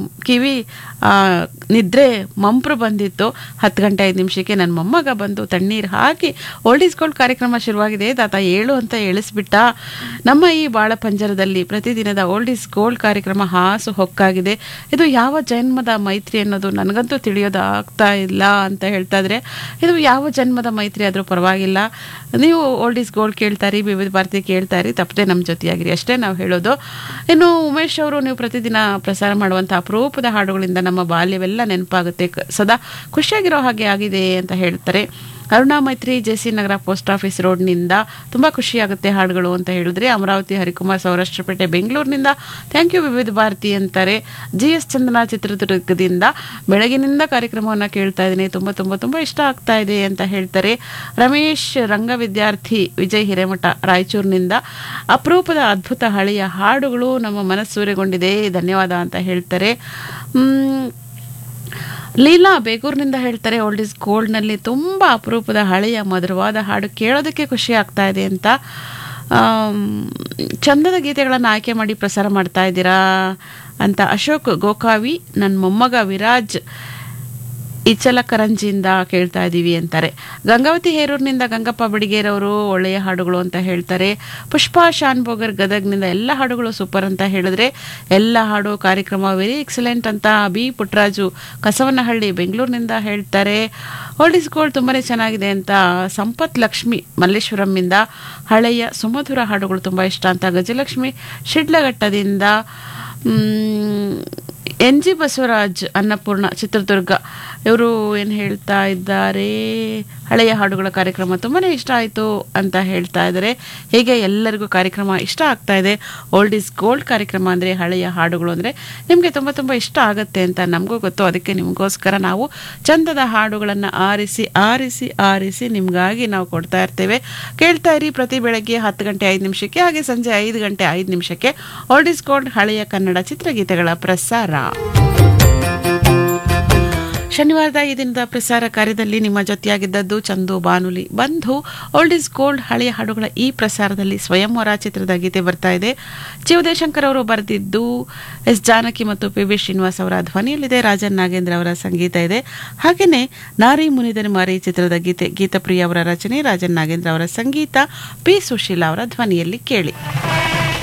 ಕಿವಿ ಆ, ನಿದ್ರೆ ಮಂಪ್ರು ಬಂದಿತ್ತು ಹತ್ತು ಗಂಟೆ ಐದು ನಿಮಿಷಕ್ಕೆ ನನ್ನ ಮೊಮ್ಮಗ ಬಂದು ತಣ್ಣೀರು ಹಾಕಿ ಓಲ್ಡ್ ಈಸ್ ಗೋಲ್ಡ್ ಕಾರ್ಯಕ್ರಮ ಶುರುವಾಗಿದೆ ತಾತ ಏಳು ಅಂತ ಎಳಿಸ್ಬಿಟ್ಟ ನಮ್ಮ ಈ ಬಾಳ ಪಂಜರದಲ್ಲಿ ಪ್ರತಿದಿನದ ಓಲ್ಡ್ ಈಸ್ ಗೋಲ್ಡ್ ಕಾರ್ಯಕ್ರಮ ಹಾಸು ಹೊಕ್ಕಾಗಿದೆ ಇದು ಯಾವ ಜನ್ಮದ ಮೈತ್ರಿ ಅನ್ನೋದು ನನಗಂತೂ ತಿಳಿಯೋದಾಗ್ತಾ ಇಲ್ಲ ಅಂತ ಹೇಳ್ತಾ ಇದ್ರೆ ಇದು ಯಾವ ಜನ್ಮದ ಮೈತ್ರಿ ಆದರೂ ಪರವಾಗಿಲ್ಲ ನೀವು ಓಲ್ಡ್ ಈಸ್ ಗೋಲ್ಡ್ ಕೇಳ್ತಾರಿ ವಿವಿಧ ಭಾರತಿ ಕೇಳ್ತಾರಿ ತಪ್ಪದೆ ನಮ್ಮ ಜೊತೆಯಾಗಿರಿ ಅಷ್ಟೇ ನಾವು ಹೇಳೋದು ಇನ್ನು ಉಮೇಶ್ ಅವರು ನೀವು ಪ್ರತಿದಿನ ಪ್ರಸಾರ ಮಾಡುವಂಥ ಅಪರೂಪದ ಹಾಡುಗಳಿಂದ ನಮ್ಮ ಬಾಲ್ಯವೆಲ್ಲ ನೆನಪಾಗುತ್ತೆ ಕ- ಸದಾ ಖುಷಿಯಾಗಿರೋ ಹಾಗೆ ಆಗಿದೆ ಅಂತ ಹೇಳ್ತಾರೆ Aruna Maitri J C Nagar post office ರೋಡ್ನಿಂದ ತುಂಬ ಖುಷಿಯಾಗುತ್ತೆ ಹಾಡುಗಳು ಅಂತ ಹೇಳಿದ್ರೆ ಅಮರಾವತಿ ಹರಿಕುಮಾರ್ ಸೌರಾಷ್ಟ್ರಪೇಟೆ ಬೆಂಗಳೂರಿನಿಂದ ಥ್ಯಾಂಕ್ ಯು ವಿವಿಧ ಭಾರತಿ ಅಂತಾರೆ ಜಿ ಎಸ್ ಚಂದನ ಚಿತ್ರದುರ್ಗದಿಂದ ಬೆಳಗಿನಿಂದ ಕಾರ್ಯಕ್ರಮವನ್ನು ಕೇಳ್ತಾ ಇದ್ದೀನಿ ತುಂಬ ತುಂಬ ತುಂಬ ಇಷ್ಟ ಆಗ್ತಾ ಇದೆ ಅಂತ ಹೇಳ್ತಾರೆ ರಮೇಶ್ ರಂಗ ವಿದ್ಯಾರ್ಥಿ ವಿಜಯ್ ಹಿರೇಮಠ ರಾಯಚೂರಿನಿಂದ ಅಪರೂಪದ ಅದ್ಭುತ ಹಳೆಯ ಹಾಡುಗಳು ನಮ್ಮ ಮನಸ್ಸೂರೆಗೊಂಡಿದೆ ಧನ್ಯವಾದ ಅಂತ ಹೇಳ್ತಾರೆ ಮ್, ಲೀಲಾ ಬೇಗೂರಿನಿಂದ ಹೇಳ್ತಾರೆ ಓಲ್ಡ್ ಇಸ್ ಗೋಲ್ಡ್ನಲ್ಲಿ ತುಂಬ ಅಪರೂಪದ ಹಳೆಯ ಮಧುರವಾದ ಹಾಡು ಕೇಳೋದಕ್ಕೆ ಖುಷಿ ಆಗ್ತಾ ಇದೆ ಅಂತ ಆಮ್, ಚಂದದ ಗೀತೆಗಳನ್ನು ಆಯ್ಕೆ ಮಾಡಿ ಪ್ರಸಾರ ಮಾಡ್ತಾ ಇದ್ದೀರಾ ಅಂತ ಅಶೋಕ್ ಗೋಕಾವಿ ನನ್ನ ಮೊಮ್ಮಗ ವಿರಾಜ್ ಇಚಲಕರಂಜಿಯಿಂದ ಕೇಳ್ತಾ ಇದ್ದೀವಿ ಅಂತಾರೆ ಗಂಗಾವತಿ ಹೇರೂರಿನಿಂದ ಗಂಗಪ್ಪ ಬಿಡಿಗೇರವರು ಒಳ್ಳೆಯ ಹಾಡುಗಳು ಅಂತ ಹೇಳ್ತಾರೆ ಪುಷ್ಪಾ ಶಾನ್ಭೋಗರ್ ಗದಗ್ನಿಂದ ಎಲ್ಲ ಹಾಡುಗಳು ಸೂಪರ್ ಅಂತ ಹೇಳಿದ್ರೆ ಎಲ್ಲ ಹಾಡು ಕಾರ್ಯಕ್ರಮ ವೆರಿ ಎಕ್ಸಲೆಂಟ್ ಅಂತ ಬಿ ಪುಟ್ಟರಾಜು ಕಸವನಹಳ್ಳಿ ಬೆಂಗಳೂರಿನಿಂದ ಹೇಳ್ತಾರೆ ಓಲ್ಡ್ ಇಸ್ ಗೋಲ್ಡ್ ತುಂಬಾನೇ ಚೆನ್ನಾಗಿದೆ ಅಂತ ಸಂಪತ್ ಲಕ್ಷ್ಮಿ ಮಲ್ಲೇಶ್ವರಂನಿಂದ ಹಳೆಯ ಸುಮಧುರ ಹಾಡುಗಳು ತುಂಬ ಇಷ್ಟ ಅಂತ ಗಜಲಕ್ಷ್ಮಿ ಶಿಡ್ಲಘಟ್ಟದಿಂದ hmm, N G Basavaraj Annapurna Chitradurga ಇವರು ಏನು ಹೇಳ್ತಾ ಇದ್ದಾರೆ ಹಳೆಯ ಹಾಡುಗಳ ಕಾರ್ಯಕ್ರಮ ತುಂಬಾ ಇಷ್ಟ ಆಯಿತು ಅಂತ ಹೇಳ್ತಾ ಇದ್ದಾರೆ ಹೀಗೆ ಎಲ್ಲರಿಗೂ ಕಾರ್ಯಕ್ರಮ ಇಷ್ಟ ಆಗ್ತಾ ಇದೆ ಓಲ್ಡ್ ಇಸ್ ಗೋಲ್ಡ್ ಕಾರ್ಯಕ್ರಮ ಅಂದರೆ ಹಳೆಯ ಹಾಡುಗಳು ಅಂದರೆ ನಿಮಗೆ ತುಂಬ ತುಂಬ ಇಷ್ಟ ಆಗುತ್ತೆ ಅಂತ ನಮಗೂ ಗೊತ್ತು ಅದಕ್ಕೆ ನಿಮಗೋಸ್ಕರ ನಾವು ಚಂದದ ಹಾಡುಗಳನ್ನು ಆರಿಸಿ ಆರಿಸಿ ಆರಿಸಿ ನಿಮಗಾಗಿ ನಾವು ಕೊಡ್ತಾ ಇರ್ತೇವೆ ಕೇಳ್ತಾ ಇರಿ ಪ್ರತಿ ಬೆಳಗ್ಗೆ ಹತ್ತು ಗಂಟೆ ಐದು ನಿಮಿಷಕ್ಕೆ ಹಾಗೆ ಸಂಜೆ ಐದು ಗಂಟೆ ಐದು ನಿಮಿಷಕ್ಕೆ ಓಲ್ಡ್ ಇಸ್ ಗೋಲ್ಡ್ ಹಳೆಯ ಕನ್ನಡ ಚಿತ್ರಗೀತೆಗಳ ಪ್ರಸಾರ ಶನಿವಾರದ ಈ ದಿನದ ಪ್ರಸಾರ ಕಾರ್ಯದಲ್ಲಿ ನಿಮ್ಮ ಜೊತೆಯಾಗಿದ್ದದ್ದು ಚಂದು ಬಾನುಲಿ ಬಂಧು ಓಲ್ಡ್ ಇಸ್ ಗೋಲ್ಡ್ ಹಳೆಯ ಹಾಡುಗಳ ಈ ಪ್ರಸಾರದಲ್ಲಿ ಸ್ವಯಂವರ ಚಿತ್ರದ ಗೀತೆ ಬರ್ತಾ ಇದೆ ಜಿ ಉದಯಶಂಕರ್ ಅವರು ಬರೆದಿದ್ದು ಎಸ್ ಜಾನಕಿ ಮತ್ತು ಪಿ ಬಿ ಶ್ರೀನಿವಾಸ್ ಅವರ ಧ್ವನಿಯಲ್ಲಿದೆ ರಾಜನ್ ನಾಗೇಂದ್ರ ಅವರ ಸಂಗೀತ ಇದೆ ಹಾಗೆಯೇ ನಾರಿ ಮುನಿದನ ಮಾರಿ ಚಿತ್ರದ ಗೀತೆ ಗೀತಪ್ರಿಯ ಅವರ ರಚನೆ ರಾಜನ್ ನಾಗೇಂದ್ರ ಅವರ ಸಂಗೀತ ಪಿ ಸುಶೀಲಾ ಅವರ ಧ್ವನಿಯಲ್ಲಿ ಕೇಳಿ